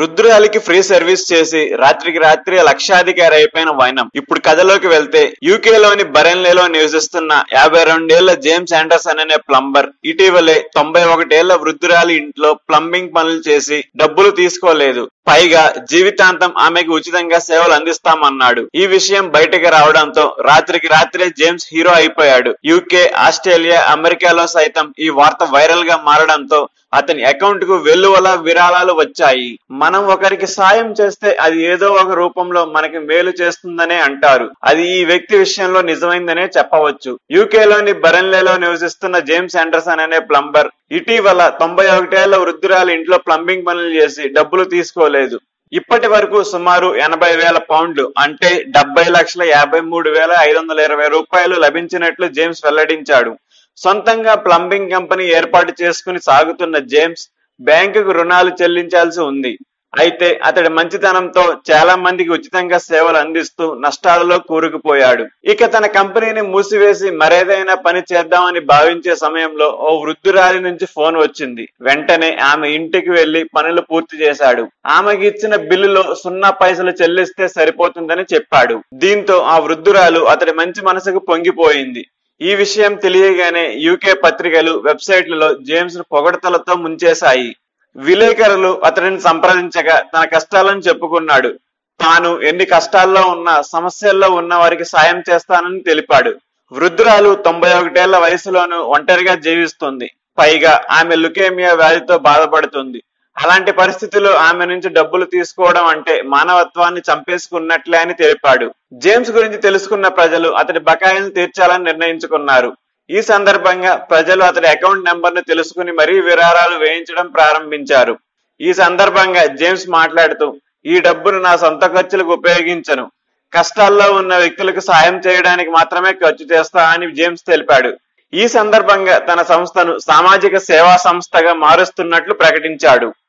వృద్ధురాలికి free service చేసి రాత్రికి రాత్రి లక్షాధికారి అయిపోయిన వైనం ఇప్పుడు కథలోకి వెళ్తే యూకే లోని బరెన్లేలో నివసిస్తున్న యాభై రెండేళ్ల జేమ్స్ ఆండర్సన్ అనే ప్లంబర్ ఇటీవలే తొంభై ఒకటేళ్ల వృద్ధురాలి ఇంట్లో ప్లంబింగ్ పనులు చేసి డబ్బులు తీసుకోలేదు పైగా జీవితాంతం ఆమెకు ఉచితంగా సేవలు అందిస్తామన్నాడు ఈ విషయం బయటకు రావడంతో రాత్రికి రాత్రే జేమ్స్ హీరో అయిపోయాడు యూకే ఆస్ట్రేలియా అమెరికాలో సైతం ఈ వార్త వైరల్ గా మారడంతో అతని అకౌంట్ కు వెల్లువల విరాళాలు వచ్చాయి మనం ఒకరికి సాయం చేస్తే అది ఏదో ఒక రూపంలో మనకి మేలు చేస్తుందనే అంటారు అది ఈ వ్యక్తి విషయంలో నిజమైందనే చెప్పవచ్చు యూకేలోని బరెన్లేలో నివసిస్తున్న జేమ్స్ ఆండర్సన్ అనే ప్లంబర్ ఇటీవల తొంభై ఒకటేళ్ల వృద్ధురాలు ఇంట్లో ప్లంబింగ్ పనులు చేసి డబ్బులు తీసుకోలేదు ఇప్పటి వరకు సుమారు ఎనభై వేల పౌండ్లు అంటే డెబ్బై లక్షల యాభై మూడు వేల ఐదు వందల ఇరవై రూపాయలు లభించినట్లు జేమ్స్ వెల్లడించాడు సొంతంగా ప్లంబింగ్ కంపెనీ ఏర్పాటు చేసుకుని సాగుతున్న జేమ్స్ బ్యాంకుకు రుణాలు చెల్లించాల్సి ఉంది అయితే అతడి మంచితనంతో చాలా మందికి ఉచితంగా సేవలు అందిస్తూ నష్టాలలో కూరుకుపోయాడు ఇక తన కంపెనీని మూసివేసి మరేదైనా పని చేద్దామని భావించే సమయంలో ఓ వృద్ధురాలి నుంచి ఫోన్ వచ్చింది వెంటనే ఆమె ఇంటికి వెళ్లి పనులు పూర్తి చేశాడు ఆమెకి ఇచ్చిన బిల్లులో సున్నా పైసలు చెల్లిస్తే సరిపోతుందని చెప్పాడు దీంతో ఆ వృద్ధురాలు అతడి మంచి మనసుకు పొంగిపోయింది ఈ విషయం తెలియగానే యూకే పత్రికలు వెబ్సైట్లలో జేమ్స్ ను పొగడతలతో ముంచేశాయి విలేకరులు అతడిని సంప్రదించగా తన కష్టాలను చెప్పుకున్నాడు తాను ఎన్ని కష్టాల్లో ఉన్నా సమస్యల్లో ఉన్న వారికి సాయం చేస్తానని తెలిపాడు వృద్ధురాలు తొంభై ఒకటేళ్ల వయసులోనూ ఒంటరిగా జీవిస్తుంది పైగా ఆమె లుకేమియా వ్యాధితో బాధపడుతుంది అలాంటి పరిస్థితుల్లో ఆమె నుంచి డబ్బులు తీసుకోవడం అంటే మానవత్వాన్ని చంపేసుకున్నట్లే అని తెలిపాడు జేమ్స్ గురించి తెలుసుకున్న ప్రజలు అతడి బకాయిలను తీర్చాలని నిర్ణయించుకున్నారు ఈ సందర్భంగా ప్రజలు అతడి అకౌంట్ నెంబర్ ను తెలుసుకుని మరీ విరాళాలు వేయించడం ప్రారంభించారు ఈ సందర్భంగా జేమ్స్ మాట్లాడుతూ ఈ డబ్బును నా సొంత ఖర్చులకు ఉపయోగించను కష్టాల్లో ఉన్న వ్యక్తులకు సాయం చేయడానికి మాత్రమే ఖర్చు చేస్తా అని జేమ్స్ తెలిపాడు ఈ సందర్భంగా తన సంస్థను సామాజిక సేవా సంస్థగా మారుస్తున్నట్లు ప్రకటించాడు